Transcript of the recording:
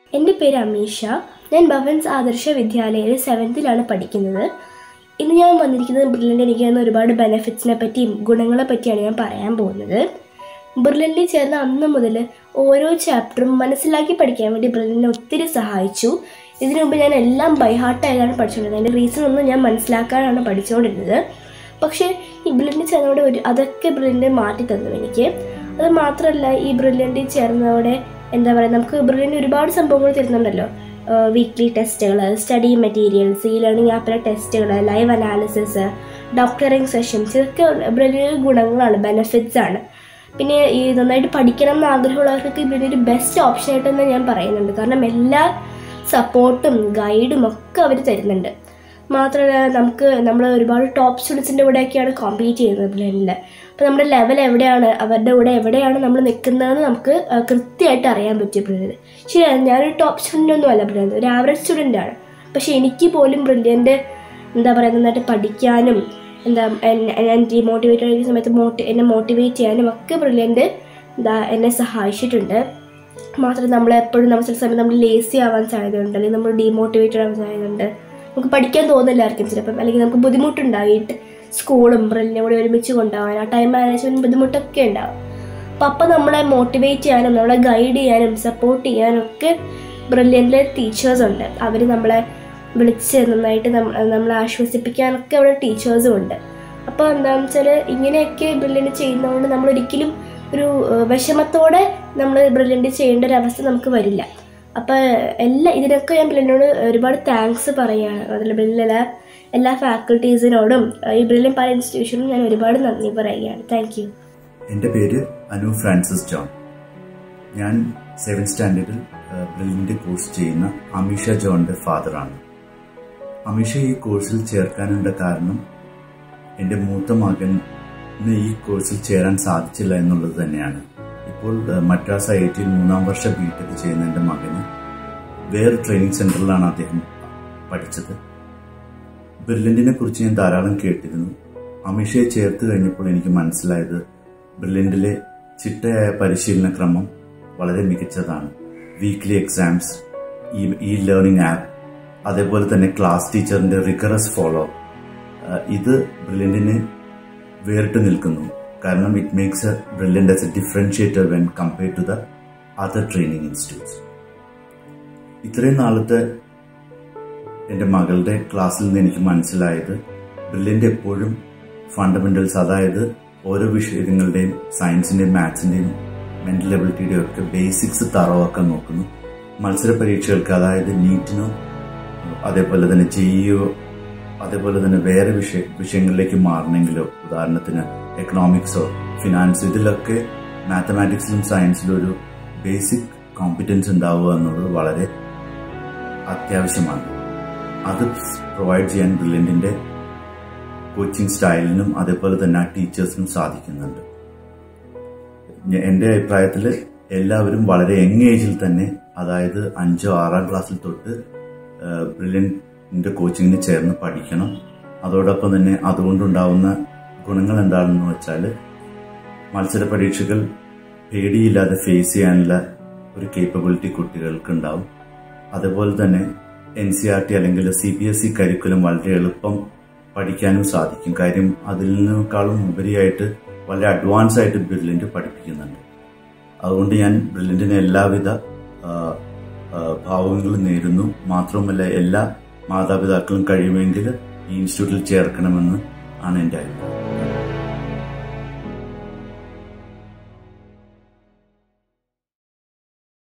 എൻ്റെ പേര് അമീഷ ഞാൻ ഭവൻസ് ആദർശ വിദ്യാലയയിൽ സെവൻത്തിലാണ് പഠിക്കുന്നത് ഇന്ന് ഞാൻ വന്നിരിക്കുന്നത് ബ്രില്യൻ്റ് എനിക്ക് തന്ന ഒരുപാട് ബെനിഫിറ്റ്സിനെ പറ്റിയും ഗുണങ്ങളെ പറ്റിയാണ് ഞാൻ പറയാൻ പോകുന്നത് ബ്രില്യൻ്റിൽ ചേർന്ന അന്ന് മുതൽ ഓരോ ചാപ്റ്ററും മനസ്സിലാക്കി പഠിക്കാൻ വേണ്ടി ബ്രില്യൻ്റിനെ ഒത്തിരി സഹായിച്ചു ഇതിനു മുമ്പ് ഞാൻ എല്ലാം ബൈഹാർട്ടായാണ് പഠിച്ചുകൊണ്ടിരുന്നത് അതിൻ്റെ റീസൺ ഒന്നും ഞാൻ മനസ്സിലാക്കാനാണ് പഠിച്ചുകൊണ്ടിരുന്നത് പക്ഷേ ഈ ബ്രില്യൻ്റിൽ ചേർന്നതോടെ ഒരു അതൊക്കെ ബ്രില്യൻ്റ് മാറ്റി തന്നു എനിക്ക് അത് മാത്രമല്ല ഈ ബ്രില്യൻ്റിൽ ചേർന്നതോടെ എന്താ പറയുക നമുക്ക് ബ്രില്യൻ്റ് ഒരുപാട് സംഭവങ്ങൾ തരുന്നുണ്ടല്ലോ വീക്ക്ലി ടെസ്റ്റുകൾ സ്റ്റഡി മെറ്റീരിയൽസ് ഈ ലേണിംഗ് ആപ്പിലെ ടെസ്റ്റുകൾ ലൈവ് അനാലിസിസ് ഡോക്ടറിങ് സെഷൻസ് ഇതൊക്കെ ബ്രില്യൻ്റ് ഗുണങ്ങളാണ് ബെനിഫിറ്റ്സ് ആണ് പിന്നെ ഈ നന്നായിട്ട് പഠിക്കണം എന്ന് ആഗ്രഹമുള്ളവർക്കൊക്കെ ബ്രില്യൻ്റ് ഒരു ബെസ്റ്റ് ഓപ്ഷൻ ആയിട്ടെന്ന് ഞാൻ പറയുന്നുണ്ട് കാരണം എല്ലാ സപ്പോർട്ടും ഗൈഡും ഒക്കെ അവർ തരുന്നുണ്ട് മാത്രമല്ല നമുക്ക് നമ്മൾ ഒരുപാട് ടോപ്പ് സ്റ്റുഡൻസിൻ്റെ കൂടെയൊക്കെയാണ് കോമ്പീറ്റ് ചെയ്യുന്നത് ബ്രില്യൻ്റിൽ അപ്പോൾ നമ്മുടെ ലെവൽ എവിടെയാണ് അവരുടെ കൂടെ എവിടെയാണ് നമ്മൾ നിൽക്കുന്നതെന്ന് നമുക്ക് ആ, കൃത്യമായിട്ട് അറിയാൻ പറ്റും ബ്രില്യൻ്റ് ശരിയാണ് ഞാനൊരു ടോപ്പ് സ്റ്റുഡൻ്റ് ഒന്നും അല്ല ബ്രില്യൻ്റ് ഒരു ആവറേജ് സ്റ്റുഡൻ്റ് ആണ് പക്ഷേ എനിക്ക് പോലും ബ്രില്യൻ്റ് എന്താ പറയുക നന്നായിട്ട് പഠിക്കാനും എന്താ എന്നെ- ഞാൻ ഡീമോട്ടിവേറ്റ് ആയിരിക്കുന്ന സമയത്ത് മോട്ടി എന്നെ മോട്ടിവേറ്റ് ചെയ്യാനും ഒക്കെ ബ്രില്യൻ്റ് എന്താ എന്നെ സഹായിച്ചിട്ടുണ്ട് മാത്രമല്ല നമ്മളെപ്പോഴും നമ്മൾ ചില സമയത്ത് നമ്മൾ ലേസി ആവാൻ സാധ്യതയുണ്ട് അല്ലെങ്കിൽ നമ്മൾ ഡീമോട്ടിവേറ്റഡ് ആവാൻ സാധ്യതയുണ്ട് നമുക്ക് പഠിക്കാൻ തോന്നില്ലായിരിക്കും ചിലപ്പം അല്ലെങ്കിൽ നമുക്ക് ബുദ്ധിമുട്ടുണ്ടായിട്ട് സ്കൂളും ബ്രില്ലിനും കൂടി ഒരുമിച്ച് കൊണ്ടുപോകാൻ ആ ടൈം മാനേജ്മെൻറ്റ് ബുദ്ധിമുട്ടൊക്കെ ഉണ്ടാവും അപ്പം അപ്പം നമ്മളെ മോട്ടിവേറ്റ് ചെയ്യാനും നമ്മളെ ഗൈഡ് ചെയ്യാനും സപ്പോർട്ട് ചെയ്യാനും ഒക്കെ ബ്രില്യൻ്റിലെ ടീച്ചേഴ്സ് ഉണ്ട് അവർ നമ്മളെ വിളിച്ച് നന്നായിട്ട് നമ്മ- നമ്മളെ ആശ്വസിപ്പിക്കാനൊക്കെ അവിടെ ടീച്ചേഴ്സും ഉണ്ട് അപ്പോൾ എന്താണെന്ന് വെച്ചാൽ ഇങ്ങനെയൊക്കെ ബ്രില്യൻ്റ് ചെയ്യുന്നതുകൊണ്ട് നമ്മളൊരിക്കലും ഒരു ഏഹ്, വിഷമത്തോടെ നമ്മൾ ബ്രില്യൻ്റ് ചെയ്യേണ്ട ഒരു അവസ്ഥ നമുക്ക് വരില്ല അപ്പോൾ എല്ലാ ഇതിനൊക്കെ ഞാൻ ബ്രില്ലിനോട് ഒരുപാട് താങ്ക്സ് പറയുകയാണ് അതിൽ ബ്രില്ലിലെ എല്ലാ ഫാക്കൽറ്റീസിനോടും ഈ ബ്രില്യൻ പല ഇൻസ്റ്റിറ്റ്യൂഷനും ഞാൻ ഒരുപാട് നന്ദി പറയുകയാണ് താങ്ക് യു എൻ്റെ പേര് അനു ഫ്രാൻസിസ് ജോൺ ഞാൻ സെവൻ സ്റ്റാൻഡേർഡിൽ ബ്രില്ലിൻ്റെ കോഴ്സ് ചെയ്യുന്ന അമീഷ ജോണിൻ്റെ ഫാദറാണ് അമീഷ ഈ കോഴ്സിൽ ചേർക്കാനുള്ള കാരണം എൻ്റെ മൂത്ത മകന് ഈ കോഴ്സിൽ ചേരാൻ സാധിച്ചില്ല എന്നുള്ളത് തന്നെയാണ് ഇപ്പോൾ ഏഹ്, മദ്രാസ് ഐ ഐ ടിയിൽ മൂന്നാം വർഷ ബി ടെക് ചെയ്യുന്ന എൻ്റെ മകന് വേറെ ട്രെയിനിങ് സെൻറ്ററിലാണ് അദ്ദേഹം പഠിച്ചത് ബ്രില്യൻറ്റിനെ കുറിച്ച് ഞാൻ ധാരാളം കേട്ടിരുന്നു അമിഷയെ ചേർത്ത് കഴിഞ്ഞപ്പോൾ എനിക്ക് മനസ്സിലായത് ബ്രില്യൻറ്റിലെ ചിട്ടയായ പരിശീലന ക്രമം വളരെ മികച്ചതാണ് വീക്ക്ലി എക്സാംസ് ഈ ഈ ലേണിംഗ് ആപ്പ് അതേപോലെ തന്നെ ക്ലാസ് ടീച്ചറിന്റെ റിഗറസ് ഫോളോ ഇത് ബ്രില്യൻറ്റിനെ വേറിട്ട് നിൽക്കുന്നു കാരണം it makes a Brilliant as a differentiator when compared to the other training institutes ഇത്രയും നാളത്തെ എൻ്റെ മകളുടെ ക്ലാസ്സിൽ നിന്ന് എനിക്ക് മനസ്സിലായത് ബ്രില്യൻ്റ് എപ്പോഴും ഫണ്ടമെന്റൽസ് അതായത് ഓരോ വിഷയങ്ങളുടെയും സയൻസിന്റെയും മാത്സിന്റെയും മെന്റൽ എബിലിറ്റിയുടെയും ഒക്കെ ബേസിക്സ് തറവാക്കാൻ നോക്കുന്നു മത്സര പരീക്ഷകൾക്ക് അതായത് നീറ്റിനോ അതേപോലെ തന്നെ ജെഇഒ അതേപോലെ തന്നെ വേറെ വിഷയ വിഷയങ്ങളിലേക്ക് മാറണമെങ്കിലോ ഉദാഹരണത്തിന് എക്കണോമിക്സോ ഫിനാൻസ് ഇതിലൊക്കെ മാത്തമാറ്റിക്സിലും സയൻസിലും ഒരു ബേസിക് കോമ്പിറ്റൻസ് ഉണ്ടാവുക എന്നുള്ളത് വളരെ അത്യാവശ്യമാണ് അത് പ്രൊവൈഡ് ചെയ്യാൻ ബ്രില്യൻറ്റിന്റെ കോച്ചിങ് സ്റ്റൈലിനും അതേപോലെ തന്നെ ആ ടീച്ചേഴ്സിനും സാധിക്കുന്നുണ്ട് ഞ- എൻ്റെ അഭിപ്രായത്തിൽ എല്ലാവരും വളരെ യങ് ഏജിൽ തന്നെ അതായത് അഞ്ചോ ആറാം ക്ലാസ്സിൽ തൊട്ട് ബ്രില്യൻറ്റിന്റെ കോച്ചിങ്ങിന് ചേർന്ന് പഠിക്കണം അതോടൊപ്പം തന്നെ അതുകൊണ്ടുണ്ടാവുന്ന ഗുണങ്ങൾ എന്താണെന്ന് വെച്ചാൽ മത്സര പരീക്ഷകൾ പേടിയില്ലാതെ ഫേസ് ചെയ്യാനുള്ള ഒരു കേപ്പബിലിറ്റി കുട്ടികൾക്ക് ഉണ്ടാവും അതുപോലെ തന്നെ എൻ സി ആർ ടി അല്ലെങ്കിൽ C B S E curriculum വളരെ എളുപ്പം പഠിക്കാനും സാധിക്കും കാര്യം അതിൽ നിന്നേക്കാളും ഉപരിയായിട്ട് വളരെ അഡ്വാൻസ് ആയിട്ട് ബ്രില്യൻ്റ് പഠിപ്പിക്കുന്നുണ്ട് അതുകൊണ്ട് ഞാൻ ബ്രില്യൻറ്റിന് എല്ലാവിധ ആ, ആ, ഭാവങ്ങളും നേരുന്നു മാത്രവുമല്ല എല്ലാ മാതാപിതാക്കളും കഴിയുമെങ്കിൽ ഈ ഇൻസ്റ്റിറ്റ്യൂട്ടിൽ ചേർക്കണമെന്ന് ആണ് എൻ്റെ അഭിപ്രായം